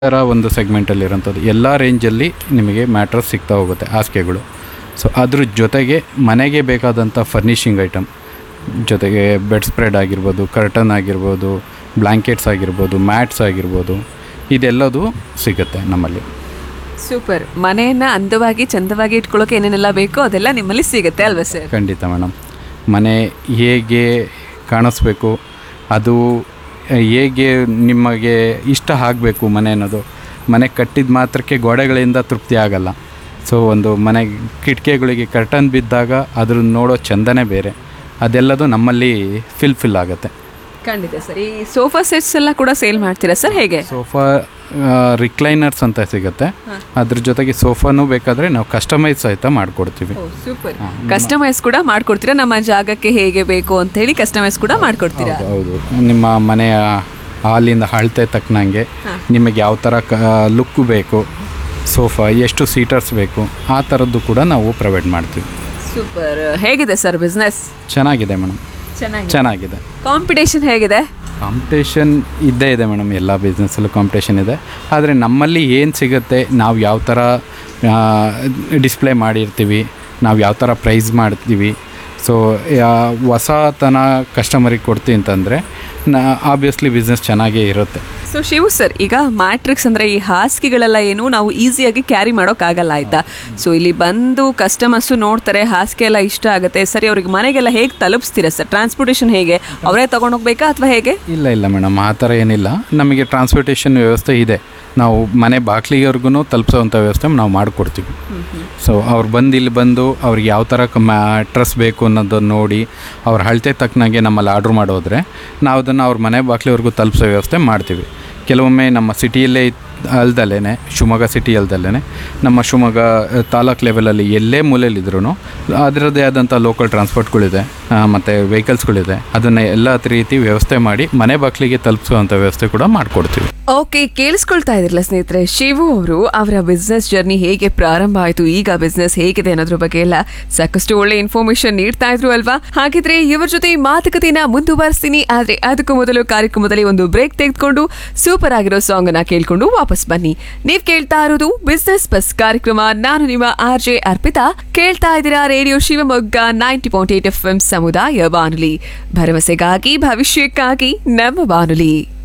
ಥರ ಒಂದು ಸೆಗ್ಮೆಂಟಲ್ಲಿ ಇರೋಂಥದ್ದು ಎಲ್ಲ ರೇಂಜಲ್ಲಿ ನಿಮಗೆ ಮ್ಯಾಟ್ರಸ್ ಸಿಗ್ತಾ ಹೋಗುತ್ತೆ ಹಾಸಿಗೆಗಳು ಸೊ ಅದ್ರ ಜೊತೆಗೆ ಮನೆಗೆ ಬೇಕಾದಂಥ ಫರ್ನಿಷಿಂಗ್ ಐಟಮ್ ಜೊತೆಗೆ ಬೆಡ್ ಸ್ಪ್ರೆಡ್ ಆಗಿರ್ಬೋದು ಕರ್ಟನ್ ಆಗಿರ್ಬೋದು ಬ್ಲ್ಯಾಂಕೆಟ್ಸ್ ಆಗಿರ್ಬೋದು ಮ್ಯಾಟ್ಸ್ ಆಗಿರ್ಬೋದು ಇದೆಲ್ಲದು ಸಿಗುತ್ತೆ ನಮ್ಮಲ್ಲಿ ಸೂಪರ್ ಮನೆಯನ್ನ ಅಂದವಾಗಿ ಚಂದವಾಗಿ ಇಟ್ಕೊಳ್ಳೋಕೆ ಏನೇನೆಲ್ಲ ಬೇಕೋ ಅದೆಲ್ಲ ನಿಮ್ಮಲ್ಲಿ ಸಿಗುತ್ತೆ ಅಲ್ವಾ ಸರ್ ಖಂಡಿತ ಮೇಡಮ್ ಮನೆ ಹೇಗೆ ಕಾಣಿಸ್ಬೇಕು ಅದು ಹೇಗೆ ನಿಮಗೆ ಇಷ್ಟ ಆಗಬೇಕು ಮನೆ ಅನ್ನೋದು ಮನೆ ಕಟ್ಟಿದ ಮಾತ್ರಕ್ಕೆ ಗೋಡೆಗಳಿಂದ ತೃಪ್ತಿ ಆಗಲ್ಲ ಸೊ ಒಂದು ಮನೆ ಕಿಟಕಿಗಳಿಗೆ ಕರ್ಟನ್ ಬಿದ್ದಾಗ ಅದ್ರ ನೋಡೋ ಚಂದನೇ ಬೇರೆ ಅದೆಲ್ಲದು ನಮ್ಮಲ್ಲಿ ಫಿಲ್ ಫಿಲ್ ಆಗುತ್ತೆ ಖಂಡಿತ ಸರ್ ಈ ಸೋಫಾ ಸೆಟ್ಸ್ ಎಲ್ಲ ಕೂಡ ಸೇಲ್ ಮಾಡ್ತೀರಾ ಸರ್ ಹೇಗೆ ಸೋಫಾ ರಿಕ್ಲೈನರ್ಸ್ ಅಂತ ಸಿಗುತ್ತೆ ಅದ್ರ ಜೊತೆಗೆ ಸೋಫಾನೂ ಬೇಕಾದರೆ ನಾವು ಕಸ್ಟಮೈಸ್ ಸಹಿತ ಮಾಡಿಕೊಡ್ತೀವಿ ಸೂಪರ್ ಕಸ್ಟಮೈಸ್ ಕೂಡ ಮಾಡ್ಕೊಡ್ತೀರಾ ನಮ್ಮ ಜಾಗಕ್ಕೆ ಹೇಗೆ ಬೇಕು ಅಂತ ಹೇಳಿ ಕಸ್ಟಮೈಸ್ ಕೂಡ ಮಾಡ್ಕೊಡ್ತೀರಾ ಹೌದು ನಿಮ್ಮ ಮನೆಯ ಹಾಲಿಂದ ಅಳತೆ ತಕ್ಕನಂಗೆ ನಿಮಗೆ ಯಾವ ಥರ ಕ ಲುಕ್ ಬೇಕು ಸೋಫಾ ಎಷ್ಟು ಸೀಟರ್ಸ್ ಬೇಕು ಆ ಥರದ್ದು ಕೂಡ ನಾವು ಪ್ರೊವೈಡ್ ಮಾಡ್ತೀವಿ ಸೂಪರ್ ಹೇಗಿದೆ ಸರ್ ಬಿಸ್ನೆಸ್ ಚೆನ್ನಾಗಿದೆ ಮೇಡಮ್ ಚೆನ್ನಾಗಿ ಚೆನ್ನಾಗಿದೆ ಕಾಂಪಿಟೇಷನ್ ಹೇಗಿದೆ ಕಾಂಪಿಟೇಷನ್ ಇದ್ದೇ ಇದೆ ಮೇಡಮ್ ಎಲ್ಲ ಬಿಸ್ನೆಸ್ಸಲ್ಲೂ ಕಾಂಪಿಟೇಷನ್ ಇದೆ ಆದರೆ ನಮ್ಮಲ್ಲಿ ಏನು ಸಿಗುತ್ತೆ ನಾವು ಯಾವ ಥರ ಡಿಸ್ಪ್ಲೇ ಮಾಡಿರ್ತೀವಿ ನಾವು ಯಾವ ಥರ ಪ್ರೈಸ್ ಮಾಡ್ತೀವಿ ಸೊ ಹೊಸತನ ಕಸ್ಟಮರಿಗೆ ಕೊಡ್ತೀವಿ ಅಂತಂದರೆ ನಾ ಆಬ್ವಿಯಸ್ಲಿ ಬಿಸ್ನೆಸ್ ಚೆನ್ನಾಗೇ ಇರುತ್ತೆ ಸೊ ಶಿವು ಸರ್ ಈಗ ಮ್ಯಾಟ್ರಿಕ್ಸ್ ಅಂದ್ರೆ ಈ ಹಾಸಿಗೆಗಳೆಲ್ಲ ಏನು ನಾವು ಈಸಿಯಾಗಿ ಕ್ಯಾರಿ ಮಾಡೋಕ್ಕಾಗಲ್ಲ ಆಯ್ತಾ ಸೊ ಇಲ್ಲಿ ಬಂದು ಕಸ್ಟಮರ್ಸು ನೋಡ್ತಾರೆ ಹಾಸಿಗೆ ಎಲ್ಲ ಇಷ್ಟ ಆಗುತ್ತೆ ಸರಿ ಅವ್ರಿಗೆ ಮನೆಗೆಲ್ಲ ಹೇಗೆ ತಲುಪಿಸ್ತೀರಾ ಸರ್ ಟ್ರಾನ್ಸ್ಪೋರ್ಟೇಷನ್ ಹೇಗೆ ಅವರೇ ತಗೊಂಡೋಗ್ಬೇಕಾ ಅಥವಾ ಹೇಗೆ ಇಲ್ಲ ಇಲ್ಲ ಮೇಡಮ್ ಆ ಥರ ಏನಿಲ್ಲ ನಮಗೆ ಟ್ರಾನ್ಸ್ಪೋರ್ಟೇಷನ್ ವ್ಯವಸ್ಥೆ ಇದೆ ನಾವು ಮನೆ ಬಾಗಿಲಿವರೆಗೂ ತಲುಪಿಸೋವಂಥ ವ್ಯವಸ್ಥೆ ನಾವು ಮಾಡಿಕೊಡ್ತೀವಿ ಸೊ ಅವ್ರು ಬಂದು ಇಲ್ಲಿ ಬಂದು ಅವ್ರಿಗೆ ಯಾವ ಥರ ಮ್ಯಾಟ್ರಸ್ ಬೇಕು ಅನ್ನೋದನ್ನು ನೋಡಿ ಅವ್ರ ಅಳತೆ ತಕ್ಕನಾಗೆ ನಮ್ಮಲ್ಲಿ ಆರ್ಡ್ರ್ ಮಾಡೋದ್ರೆ ನಾವು ಅದನ್ನು ಅವ್ರ ಮನೆ ಬಾಗಿಲಿವರೆಗೂ ತಲುಪಿಸೋ ವ್ಯವಸ್ಥೆ ಮಾಡ್ತೀವಿ ಕೆಲವೊಮ್ಮೆ ನಮ್ಮ ಸಿಟಿಯಲ್ಲೇ ಅಲ್ದಲ್ಲೇ ಶಿವಮೊಗ್ಗ ಸಿಟಿ ಅಲ್ದಲ್ಲೇ ನಮ್ಮ ಶಿವಮೊಗ್ಗ ಆ, ತಾಲೂಕ್ ಲೆವೆಲಲ್ಲಿ ಎಲ್ಲೇ ಮೂಲೆಯಲ್ಲಿದ್ರೂ ಅದರದ್ದೇ ಆದಂಥ ಲೋಕಲ್ ಟ್ರಾನ್ಸ್ಪೋರ್ಟ್ಗಳಿದೆ ಮತ್ತು ವೆಹಿಕಲ್ಸ್ಗಳಿದೆ ಅದನ್ನು ಎಲ್ಲ ರೀತಿ ವ್ಯವಸ್ಥೆ ಮಾಡಿ ಮನೆ ಬಾಗಿಲಿಗೆ ತಲುಪಿಸುವಂಥ ವ್ಯವಸ್ಥೆ ಕೂಡ ಮಾಡಿಕೊಡ್ತೀವಿ ಓಕೆ ಕೇಳಿಸ್ಕೊಳ್ತಾ ಇದ್ರಲ್ಲ ಸ್ನೇಹಿತರೆ ಶಿವು ಅವರು ಅವರ ಬಿಸ್ನೆಸ್ ಜರ್ನಿ ಹೇಗೆ ಪ್ರಾರಂಭ ಆಯಿತು ಈಗ ಬಿಸ್ನೆಸ್ ಹೇಗಿದೆ ಅನ್ನೋದ್ರ ಬಗ್ಗೆ ಎಲ್ಲ ಸಾಕಷ್ಟು ಒಳ್ಳೆ ಇನ್ಫಾರ್ಮೇಶನ್ ನೀಡ್ತಾ ಇದ್ರು ಅಲ್ವಾ ಹಾಗಿದ್ರೆ ಇವ್ರ ಜೊತೆ ಈ ಮಾತುಕತೆನ ಮುಂದುವರಿಸ್ತೀನಿ ಆದ್ರೆ ಅದಕ್ಕೂ ಮೊದಲು ಕಾರ್ಯಕ್ರಮದಲ್ಲಿ ಒಂದು ಬ್ರೇಕ್ ತೆಗೆದುಕೊಂಡು ಸೂಪರ್ ಆಗಿರೋ ಸಾಂಗ್ ಅನ್ನ ಕೇಳ್ಕೊಂಡು ವಾಪಸ್ ಬನ್ನಿ ನೀವ್ ಕೇಳ್ತಾ ಇರೋದು ಬಿಸ್ನೆಸ್ ಬಸ್ ಕಾರ್ಯಕ್ರಮ ನಾನು ನಿಮ್ಮ ಆರ್ ಜೆ ಅರ್ಪಿತಾ ಕೇಳ್ತಾ ಇದ್ದೀರಾ radio Shivamogga ninety point eight F M ಸಮುದಾಯ ಬಾನುಲಿ ಭರವಸೆಗಾಗಿ ಭವಿಷ್ಯಕ್ಕಾಗಿ ನಮ್ಮ ಬಾನುಲಿ